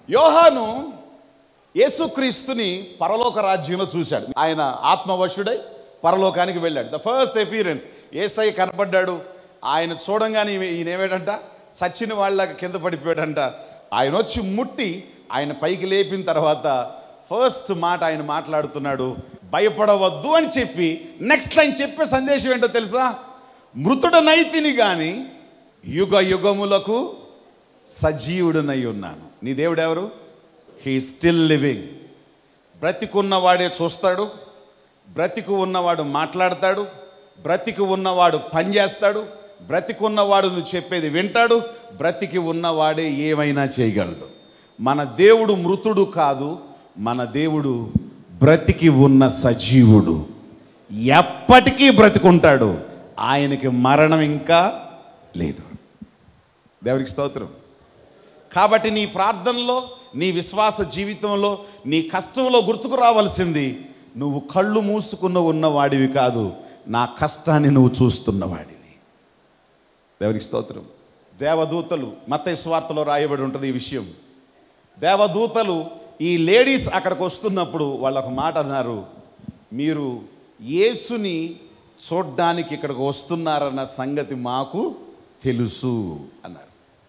యోహాను యేసుక్రీస్తుని పరలోక రాజ్యంలో చూశాడు ఆయన ఆత్మవశుడై పరలోకానికి వెళ్ళాడు ద ఫస్ట్ అపీరెన్స్ ఏసై కనపడ్డాడు ఆయన చూడంగానే ఈమె- ఈయన ఏమేటంట సచ్చిన వాళ్ళ కింద పడిపోయాడంట ఆయన వచ్చి ముట్టి ఆయన పైకి లేపిన తర్వాత ఫస్ట్ మాట ఆయన మాట్లాడుతున్నాడు భయపడవద్దు అని చెప్పి నెక్స్ట్ ఆయన చెప్పే సందేశం ఏంటో తెలుసా మృతుడనైతిని కానీ యుగ యుగములకు సజీవుడనై ఉన్నాను నీ దేవుడు ఎవరు హీ స్టిల్ లివింగ్ బ్రతికున్నవాడే చూస్తాడు బ్రతికు ఉన్నవాడు మాట్లాడతాడు బ్రతికి ఉన్నవాడు పనిచేస్తాడు బ్రతికున్నవాడు నువ్వు చెప్పేది వింటాడు బ్రతికి ఉన్నవాడే ఏమైనా చేయగలడు మన దేవుడు మృతుడు కాదు మన దేవుడు బ్రతికి ఉన్న సజీవుడు ఎప్పటికీ బ్రతికుంటాడు ఆయనకి మరణం ఇంకా లేదు దేవునికి స్తోత్రం కాబట్టి నీ ప్రార్థనలో నీ విశ్వాస జీవితంలో నీ కష్టంలో గుర్తుకు రావాల్సింది నువ్వు కళ్ళు మూసుకున్న ఉన్నవాడివి కాదు నా కష్టాన్ని నువ్వు చూస్తున్నవాడివి దేవునికి స్తోత్రం దేవదూతలు మత స్వార్థలో రాయబడి ఉంటుంది ఈ విషయం దేవదూతలు ఈ లేడీస్ అక్కడికి వస్తున్నప్పుడు వాళ్ళు ఒక మాట అన్నారు మీరు యేసుని చూడ్డానికి ఇక్కడికి వస్తున్నారన్న సంగతి మాకు తెలుసు అన్నారు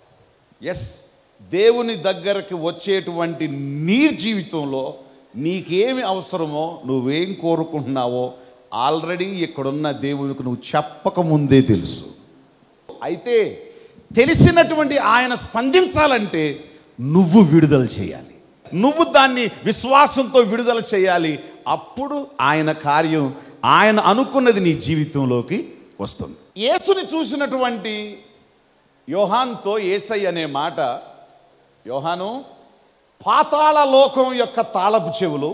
ఎస్ దేవుని దగ్గరకు వచ్చేటువంటి నీ జీవితంలో నీకేమి అవసరమో నువ్వేం కోరుకుంటున్నావో ఆల్రెడీ ఇక్కడున్న దేవునికి నువ్వు చెప్పక ముందే తెలుసు అయితే తెలిసినటువంటి ఆయన స్పందించాలంటే నువ్వు విడుదల చేయాలి నువ్వు దాన్ని విశ్వాసంతో విడుదల చేయాలి అప్పుడు ఆయన కార్యం ఆయన అనుకున్నది నీ జీవితంలోకి వస్తుంది యేసుని చూసినటువంటి యోహాన్తో ఏసై అనే మాట యోహాను పాతాళ లోకం యొక్క తాళపు చెవులు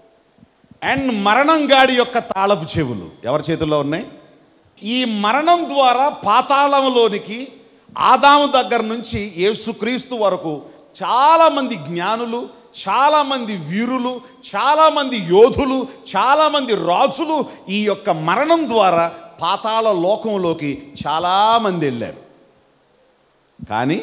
అండ్ మరణం గాడి యొక్క తాళపు చెవులు ఎవరి చేతుల్లో ఉన్నాయి ఈ మరణం ద్వారా పాతాళంలోనికి ఆదాము దగ్గర నుంచి యేసుక్రీస్తు వరకు చాలామంది జ్ఞానులు చాలామంది వీరులు చాలామంది యోధులు చాలామంది రాజులు ఈ యొక్క మరణం ద్వారా పాతాళ లోకంలోకి చాలామంది వెళ్ళారు కానీ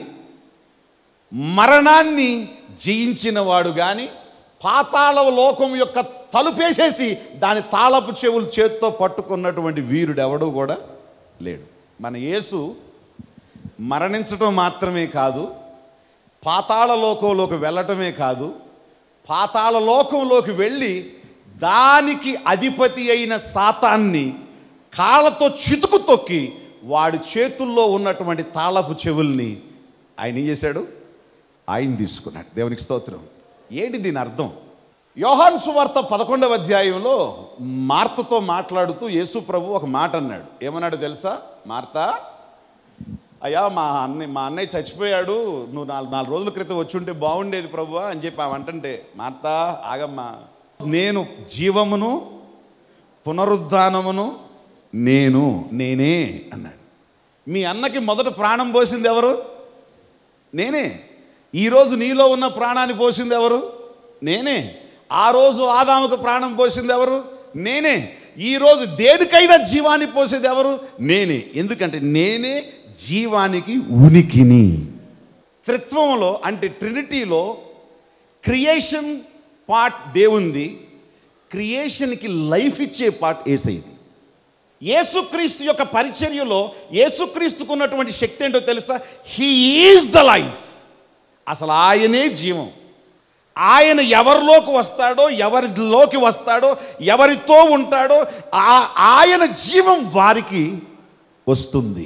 మరణాన్ని జయించిన వాడు కానీ పాతాళ లోకం యొక్క తలుపేసేసి దాని తాళపు చెవులు చేత్తో పట్టుకున్నటువంటి వీరుడు ఎవడు కూడా లేడు మన యేసు మరణించటం మాత్రమే కాదు పాతాళ లోకంలోకి వెళ్ళటమే కాదు పాతాళ లోకంలోకి వెళ్ళి దానికి అధిపతి అయిన సాతాన్ని కాళ్ళతో చితుకు తొక్కి వాడి చేతుల్లో ఉన్నటువంటి తాళపు చెవుల్ని ఆయన ఏం చేశాడు ఆయన తీసుకున్నాడు దేవునికి స్తోత్రం ఏంటి దీని అర్థం యోహాన్ సువార్త పదకొండవ అధ్యాయంలో మార్తతో మాట్లాడుతూ యేసు ప్రభు ఒక మాట అన్నాడు ఏమన్నాడు తెలుసా మార్తా అయ్యా మా అన్నయ్య మా అన్నయ్య చచ్చిపోయాడు నువ్వు నాలుగు నాలుగు రోజుల క్రితం వచ్చి ఉంటే బాగుండేది ప్రభు అని చెప్పి ఆమె అంటుంటే మార్తా ఆగమ్మా నేను జీవమును పునరుద్ధానమును నేను నేనే అన్నాడు మీ అన్నకి మొదట ప్రాణం పోసింది ఎవరు నేనే ఈరోజు నీలో ఉన్న ప్రాణాన్ని పోసింది ఎవరు నేనే ఆ రోజు ఆదాముకు ప్రాణం పోసింది ఎవరు నేనే ఈరోజు దేనికైనా జీవాన్ని పోసేది ఎవరు నేనే ఎందుకంటే నేనే జీవానికి ఉనికిని త్రిత్వంలో అంటే ట్రినిటీలో క్రియేషన్ పార్ట్ దేవుంది క్రియేషన్కి లైఫ్ ఇచ్చే పార్ట్ ఏసైది యేసుక్రీస్తు యొక్క పరిచర్యలో యేసుక్రీస్తుకు ఉన్నటువంటి శక్తి ఏంటో తెలుసా హీ ఈజ్ ద లైఫ్ అసలు ఆయనే జీవం ఆయన ఎవరిలోకి వస్తాడో ఎవరిలోకి వస్తాడో ఎవరితో ఉంటాడో ఆ- ఆయన జీవం వారికి వస్తుంది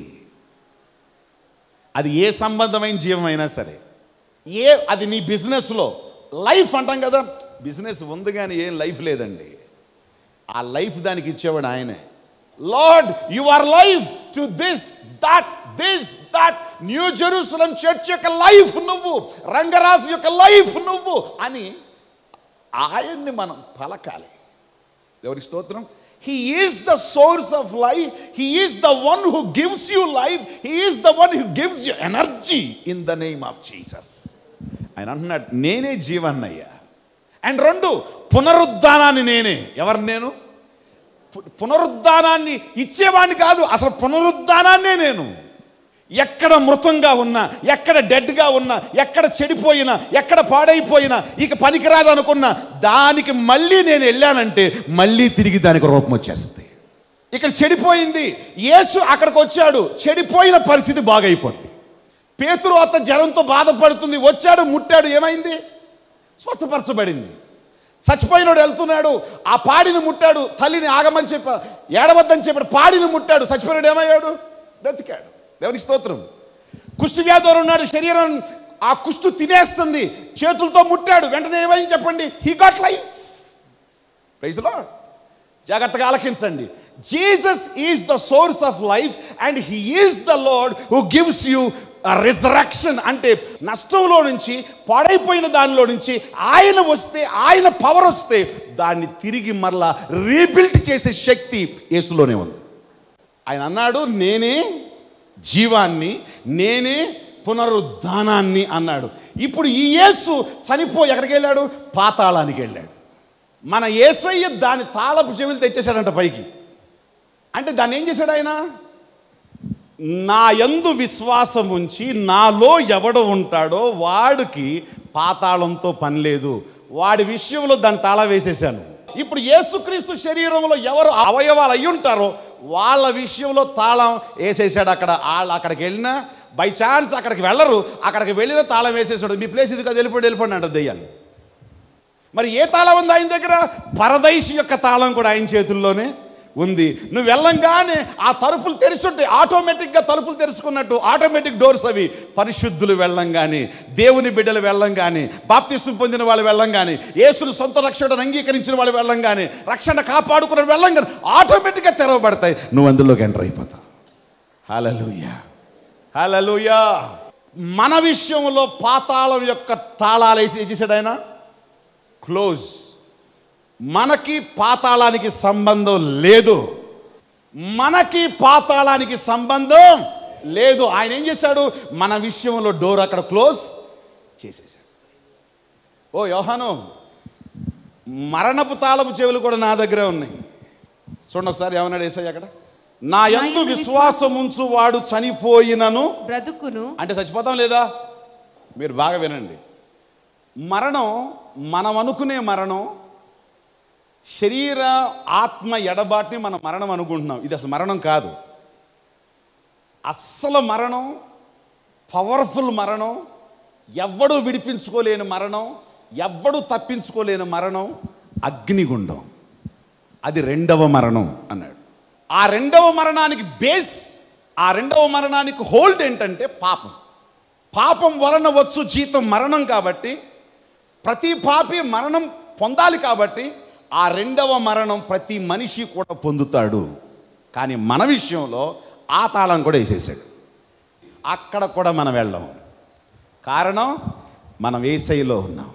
అది ఏ సంబంధమైన జీవం అయినా సరే ఏ అది నీ బిజినెస్లో లైఫ్ అంటాం కదా బిజినెస్ ఉంది కానీ ఏం లైఫ్ లేదండి ఆ లైఫ్ దానికి ఇచ్చేవాడు ఆయనే lord you are life to this that this that new Jerusalem church యొక్క లైఫ్ నువ్వు రంగరాజు యొక్క లైఫ్ నువ్వు అని ఆయన్ని మనం పలకాలి ఎవరికి స్తోత్రం he is the source of life he is the one who gives you life he is the one who gives you energy in the name of Jesus ఆయన అంటున్నాడు నేనే జీవన్నయ్యా అండ్ రెండు పునరుద్ధానాన్ని నేనే ఎవరు నేను పు- పునరుద్ధానాన్ని ఇచ్చేవాడిని కాదు అసలు పునరుద్ధానాన్నే నేను ఎక్కడ మృతంగా ఉన్నా ఎక్కడ డెడ్గా ఉన్నా ఎక్కడ చెడిపోయినా ఎక్కడ పాడైపోయినా ఇక పనికిరాదు అనుకున్నా దానికి మళ్ళీ నేను వెళ్ళానంటే మళ్ళీ తిరిగి దానికి రూపం వచ్చేస్తుంది ఇక్కడ చెడిపోయింది యేసు అక్కడికి వచ్చాడు చెడిపోయిన పరిస్థితి బాగైపోద్ది పేతురు అత్త జ్వరంతో బాధపడుతుంది వచ్చాడు ముట్టాడు ఏమైంది స్వస్థపరచబడింది చచ్చిపోయినోడు వెళ్తున్నాడు ఆ పాడిని ముట్టాడు తల్లిని ఆగమని చెప్ప ఏడవద్దని చెప్పాడు పాడిని ముట్టాడు చచ్చిపోయినాడు ఏమయ్యాడు బ్రతికాడు దేవునికి స్తోత్రం కుష్టి వ్యాధులు ఉన్నాడు శరీరం ఆ కుష్టు తినేస్తుంది చేతులతో ముట్టాడు వెంటనే ఏమైంది చెప్పండి he got life praise lord జాగ్రత్తగా ఆలకించండి Jesus is the source of life and he is the lord who gives you resurrection అంటే నష్టంలో నుంచి పాడైపోయిన దానిలో నుంచి ఆయన వస్తే ఆయన పవర్ వస్తే దాన్ని తిరిగి మరలా రీబిల్డ్ చేసే శక్తి యేసులోనే ఉంది ఆయన అన్నాడు నేనే జీవాన్ని నేనే పునరుద్ధానాన్ని అన్నాడు ఇప్పుడు ఈ యేసు చనిపోయి ఎక్కడికి వెళ్ళాడు పాతాళానికి వెళ్ళాడు మన ఏసయ్య దాని తాళపు చెవులు తెచ్చేశాడంట పైకి అంటే దాన్ని ఏం చేశాడు ఆయన నా యందు విశ్వాసం ఉంచి నాలో ఎవడు ఉంటాడో వాడికి పాతాళంతో పని లేదు వాడి విషయంలో దాన్ని తాళ వేసేసాను ఇప్పుడు యేసుక్రీస్తు శరీరంలో ఎవరు అవయవాలు అయి ఉంటారో వాళ్ళ విషయంలో తాళం వేసేసాడు అక్కడ వాళ్ళు అక్కడికి వెళ్ళినా బై ఛాన్స్ అక్కడికి వెళ్ళరు అక్కడికి వెళ్ళిన తాళం వేసేసాడు మీ ప్లేస్ ఇది కదా వెళ్ళిపోయి వెళ్ళిపోండి అంట దెయ్యాలు మరి ఏ తాళం ఉంది ఆయన దగ్గర పరదైశి యొక్క తాళం కూడా ఆయన చేతుల్లోనే ఉంది నువ్వు వెళ్ళంగానే ఆ తలుపులు తెరిచుంటే ఆటోమేటిక్గా తలుపులు తెరుచుకున్నట్టు ఆటోమేటిక్ డోర్స్ అవి పరిశుద్ధులు వెళ్ళంగానే దేవుని బిడ్డలు వెళ్ళంగానే బాప్తిస్వం పొందిన వాళ్ళు వెళ్ళంగానే యేసును సొంత రక్షణను అంగీకరించిన వాళ్ళు వెళ్ళంగానే రక్షణ కాపాడుకున్న వెళ్ళంగానే ఆటోమేటిక్గా తెరవబడతాయి నువ్వు అందులోకి ఎంటర్ అయిపోతావు హలలుయా హలలుయా మన విషయంలో పాతాళం యొక్క తాళాలు వేసి ఏం చేశాడు ఆయన క్లోజ్ మనకి పాతాళానికి సంబంధం లేదు మనకి పాతాళానికి సంబంధం లేదు ఆయన ఏం చేశాడు మన విషయంలో డోర్ అక్కడ క్లోజ్ చేసేసాడు ఓ యోహాను మరణపు తాళపు చెవులు కూడా నా దగ్గరే ఉన్నాయి చూడండి ఒకసారి ఏమన్నాడు ఏసయ్య అక్కడ నా యందు విశ్వాసం ఉంచు వాడు చనిపోయినను బ్రతుకును అంటే చచ్చిపోతాం లేదా మీరు బాగా వినండి మరణం మనం అనుకునే మరణం శరీర ఆత్మ ఎడబాటుని మనం మరణం అనుకుంటున్నాం ఇది అసలు మరణం కాదు అస్సలు మరణం పవర్ఫుల్ మరణం ఎవ్వడూ విడిపించుకోలేని మరణం ఎవ్వడూ తప్పించుకోలేని మరణం అగ్నిగుండం అది రెండవ మరణం అన్నాడు ఆ రెండవ మరణానికి బేస్ ఆ రెండవ మరణానికి హోల్డ్ ఏంటంటే పాపం పాపం వలన వచ్చు జీతం మరణం కాబట్టి ప్రతి పాపి మరణం పొందాలి కాబట్టి ఆ రెండవ మరణం ప్రతి మనిషి కూడా పొందుతాడు కానీ మన విషయంలో ఆ తాళం కూడా వేసేసాడు అక్కడ కూడా మనం వెళ్ళాం కారణం మనం ఏసైలో ఉన్నాం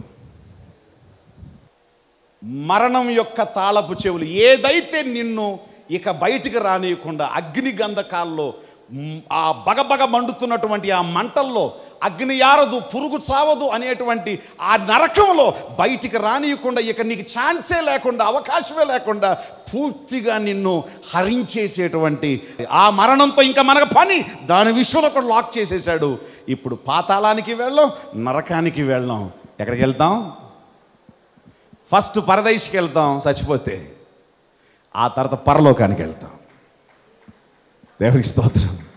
మరణం యొక్క తాళపు చెవులు ఏదైతే నిన్ను ఇక బయటికి రానియకుండా అగ్ని గంధకాల్లో మ్, ఆ బగబగ మండుతున్నటువంటి ఆ మంటల్లో అగ్ని యారదు పురుగు చావదు అనేటువంటి ఆ నరకంలో బయటికి రానియకుండా ఇక నీకు ఛాన్సే లేకుండా అవకాశమే లేకుండా పూర్తిగా నిన్ను హరించేసేటువంటి ఆ మరణంతో ఇంకా మనకు పని దాని విషయంలో కూడా లాక్ చేసేసాడు ఇప్పుడు పాతాళానికి వెళ్ళాం నరకానికి వెళ్ళాం ఎక్కడికి వెళ్తాం ఫస్ట్ పరదైష్కి వెళ్తాం చచ్చిపోతే ఆ తర్వాత పరలోకానికి వెళ్తాం దేవునికి స్తోత్రం